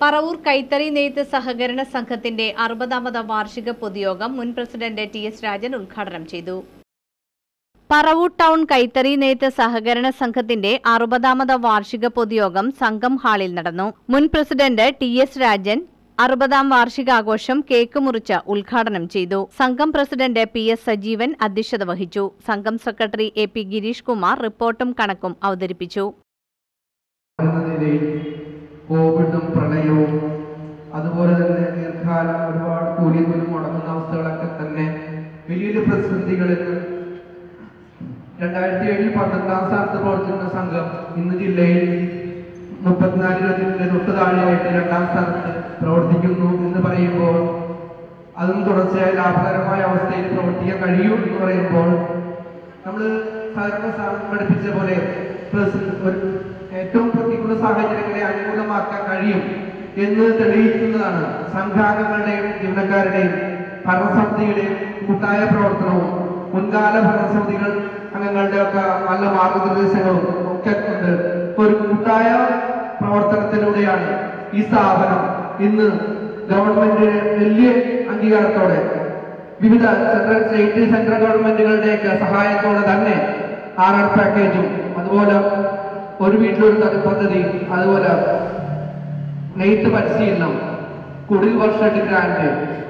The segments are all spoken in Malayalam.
പറവൂർ കൈത്തറി നെയ്ത്ത് സഹകരണ സംഘത്തിന്റെ അറുപതാമത് വാർഷിക പൊതുയോഗം മുൻ പ്രസിഡന്റ് ടി എസ് രാജൻ ഉദ്ഘാടനം ചെയ്തു പറവൂർ ടൗൺ കൈത്തറി നെയ്ത്ത് സഹകരണ സംഘത്തിന്റെ അറുപതാമത് വാർഷിക പൊതുയോഗം സംഘം ഹാളിൽ നടന്നു മുൻ പ്രസിഡന്റ് ടി എസ് രാജൻ അറുപതാം വാർഷികാഘോഷം കേക്ക് മുറിച്ച് ഉദ്ഘാടനം ചെയ്തു സംഘം പ്രസിഡന്റ് പി എസ് സജീവൻ അധ്യക്ഷത വഹിച്ചു സംഘം secretary A P Girish Kumar റിപ്പോർട്ടും കണക്കും അവതരിപ്പിച്ചു എന്ന നിലയിൽ കോവിഡും പ്രളയവും അതുപോലെ തന്നെ ദീർഘകാലം ഒരുപാട് കൂലി പോലും മുടങ്ങുന്ന അവസ്ഥകളൊക്കെ തന്നെ വലിയൊരു പ്രതിസന്ധികളിൽ രണ്ടായിരത്തി ഏഴിൽ പന്ത്രണ്ടാം സ്ഥാനത്ത് പ്രവർത്തിക്കുന്ന സംഘം ഇന്ന് ജില്ലയിൽ മുപ്പത്തിനാല് ഇരുപത്തിരണ്ടിന്റെ തൊട്ട് താഴെയായിട്ട് രണ്ടാം സ്ഥാനത്ത് പ്രവർത്തിക്കുന്നു എന്ന് പറയുമ്പോൾ അതും തുടർച്ചയായ ലാഭകരമായ അവസ്ഥയിൽ പ്രവർത്തിക്കാൻ കഴിയും എന്ന് പറയുമ്പോൾ നമ്മൾ സഹകരണ സ്ഥാപനം പഠിപ്പിച്ച പോലെ പ്രസ്- ഒരു ഏറ്റവും പ്രതികൂല സാഹചര്യങ്ങളെ അനുകൂലമാക്കാൻ കഴിയും എന്ന് തെളിയിക്കുന്നതാണ് സംഘാംഗങ്ങളുടെയും ജീവനക്കാരുടെയും ഭരണസമിതിയുടെയും കൂട്ടായ പ്രവർത്തനവും മുൻകാല ഭരണസമിതികൾ അംഗങ്ങളുടെ ഒക്കെ നല്ല മാർഗനിർദ്ദേശങ്ങളും ഒക്കെ കൊണ്ട് ഒരു കൂട്ടായ പ്രവർത്തനത്തിലൂടെയാണ് ഈ സ്ഥാപനം ഇന്ന് ഗവൺമെന്റിന് വലിയ അംഗീകാരത്തോടെ വിവിധ സെൻട്രൽ സ്റ്റേറ്റ് സെൻട്രൽ ഗവൺമെന്റുകളുടെയൊക്കെ സഹായത്തോടെ തന്നെ ആർ ആർ പാക്കേജും അതുപോലെ ഒരു വീട്ടിലൊരു ത- പദ്ധതി അതുപോലെ നെയ്ത്ത് പരിശീലനം കുടിൽ വർഷെട്ട് ഗ്രാൻഡ്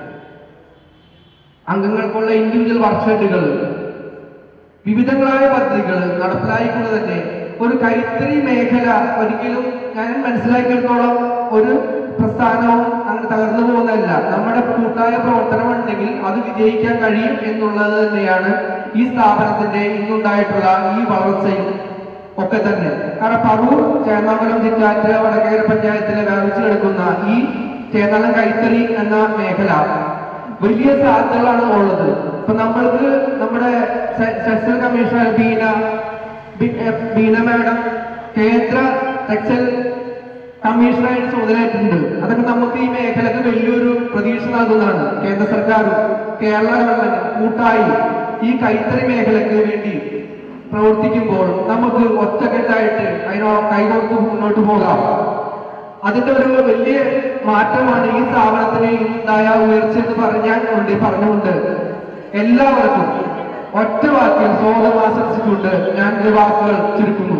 അംഗങ്ങൾക്കുള്ള ഇൻഡിവിജ്വൽ വർക്ക്ഷോപ്പുകൾ വിവിധങ്ങളായ പദ്ധതികൾ നടപ്പിലായിക്കൊണ്ട് തന്നെ ഒരു കൈത്തറി മേഖല ഒരിക്കലും ഞാൻ മനസ്സിലാക്കിയെടുത്തോളം ഒരു പ്രസ്ഥാനവും അങ്ങനെ തകർന്നു പോകുന്നതല്ല നമ്മുടെ കൂട്ടായ പ്രവർത്തനം ഉണ്ടെങ്കിൽ അത് വിജയിക്കാൻ കഴിയും എന്നുള്ളത് തന്നെയാണ് ഈ സ്ഥാപനത്തിന്റെ ഇന്നുണ്ടായിട്ടുള്ള ഈ വളർച്ചയും ഒക്കെ തന്നെ കാരണം പറൂർ ചേന്നാമലം ചിറ്റാറ്റ് വടക്കേര പഞ്ചായത്തിലെ വ്യാപിച്ചു കിടക്കുന്ന ഈ ചേന്നാലം കൈത്തറി എന്ന മേഖല വലിയ സാധ്യതകളാണ് ഉള്ളത് ഇപ്പൊ നമ്മൾക്ക് നമ്മുടെ സെ- സെക്ഷൻ കമ്മീഷണർ ബീന ബി- എ, ബീന മാഡം കേന്ദ്ര ടെക്സ്റ്റൈൽ കമ്മീഷണറായിട്ട് ചുമതലയായിട്ടുണ്ട് അതൊക്കെ നമുക്ക് ഈ മേഖലക്ക് വലിയൊരു പ്രതീക്ഷ നൽകുന്നതാണ് കേന്ദ്ര സർക്കാരും കേരള ഗവൺമെന്റ് കൂട്ടായി ഈ കൈത്തറി മേഖലക്ക് വേണ്ടി പ്രവർത്തിക്കുമ്പോൾ നമുക്ക് ഒറ്റക്കെട്ടായിട്ട് അതിനോ കൈകോർത്ത് മുന്നോട്ട് പോകാം അതിന്റെ ഒരു വലിയ മാറ്റമാണ് ഈ സ്ഥാപനത്തിന് ഉണ്ടായ ഉയർച്ച എന്ന് പറഞ്ഞാൽ കൊണ്ട് പറഞ്ഞുകൊണ്ട് എല്ലാവർക്കും ഒറ്റ വാക്കിൽ സ്വാഗതം ആശംസിച്ചുകൊണ്ട് ഞാൻ ഈ വാക്കുകൾ ചുരുക്കുന്നു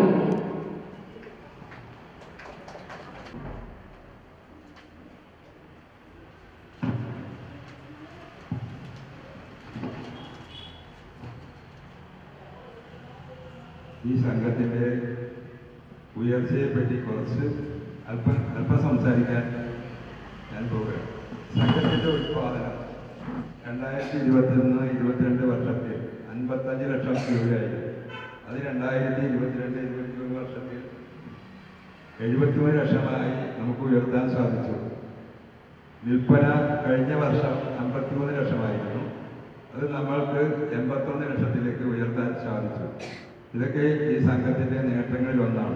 ഈ സംഘത്തിന്റെ ഉയർച്ചയെ പറ്റി കുറച്ച് അല്പം അല്പം സംസാരിക്കാൻ ഞാൻ പോവുകയാണ് സംഘത്തിന്റെ ഉത്പാദനം രണ്ടായിരത്തി ഇരുപത്തിയൊന്ന് ഇരുപത്തിരണ്ട് വർഷത്തിൽ അൻപത്തഞ്ച് ലക്ഷം രൂപയായി അത് രണ്ടായിരത്തി ഇരുപത്തിരണ്ട് ഇരുപത്തിമൂന്ന് വർഷത്തിൽ എഴുപത്തിമൂന്ന് ലക്ഷമായി നമുക്ക് ഉയർത്താൻ സാധിച്ചു വിൽപ്പന കഴിഞ്ഞ വർഷം അമ്പത്തിമൂന്ന് ലക്ഷമായിരുന്നു അത് നമ്മൾക്ക് എൺപത്തൊന്ന് ലക്ഷത്തിലേക്ക് ഉയർത്താൻ സാധിച്ചു ഇതൊക്കെ ഈ സംഘത്തിന്റെ നേട്ടങ്ങളിൽ ഒന്നാണ്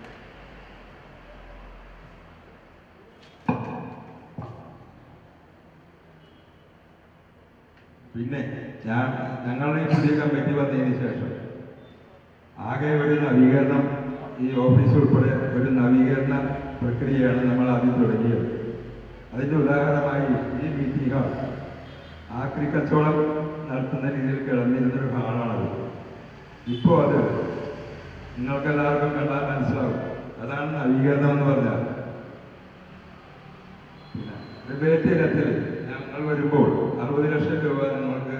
പിന്നെ ഞാൻ ഞങ്ങളുടെ ഈ പുതിയ കമ്മിറ്റി വന്നതിന് ശേഷം ആകെ ഒരു നവീകരണം ഈ ഓഫീസ് ഉൾപ്പെടെ ഒരു നവീകരണ പ്രക്രിയയാണ് നമ്മൾ ആദ്യം തുടങ്ങിയത് അതിൻ്റെ ഉദാഹരണമായി ഈ മീറ്റിംഗ് ഹാൾ ആക്രി കച്ചവടം നടത്തുന്ന രീതിയിൽ കിടന്നിരുന്നൊരു ഹാളാണത് ഇപ്പോൾ അത് നിങ്ങൾക്കെല്ലാവർക്കും കണ്ടാൽ മനസ്സിലാവും അതാണ് നവീകരണം എന്ന് പറഞ്ഞാൽ പിന്നെ റിബേറ്റ് ഇനത്തിൽ ഞങ്ങൾ വരുമ്പോൾ അറുപത് ലക്ഷം രൂപ നിങ്ങൾക്ക്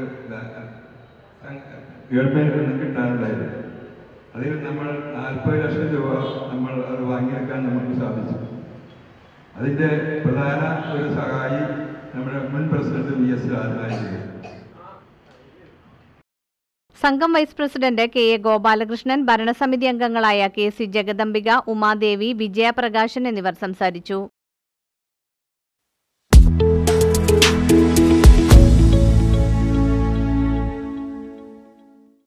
ഗവൺമെന്റിൽ നിന്ന് കിട്ടാനുണ്ടായിരുന്നു അതിൽ നമ്മൾ നാൽപ്പത് ലക്ഷം രൂപ നമ്മൾ അത് വാങ്ങിയെടുക്കാൻ നമുക്ക് സാധിച്ചു അതിന്റെ പ്രധാന ഒരു സഹായി നമ്മുടെ മുൻ പ്രസിഡന്റ് വി എസ് രാജനായിരുന്നു സംഘം vice president K A Gopalakrishnan ഭരണസമിതി അംഗങ്ങളായ കെ സി ജഗദംബിക ഉമാദേവി വിജയപ്രകാശൻ എന്നിവർ സംസാരിച്ചു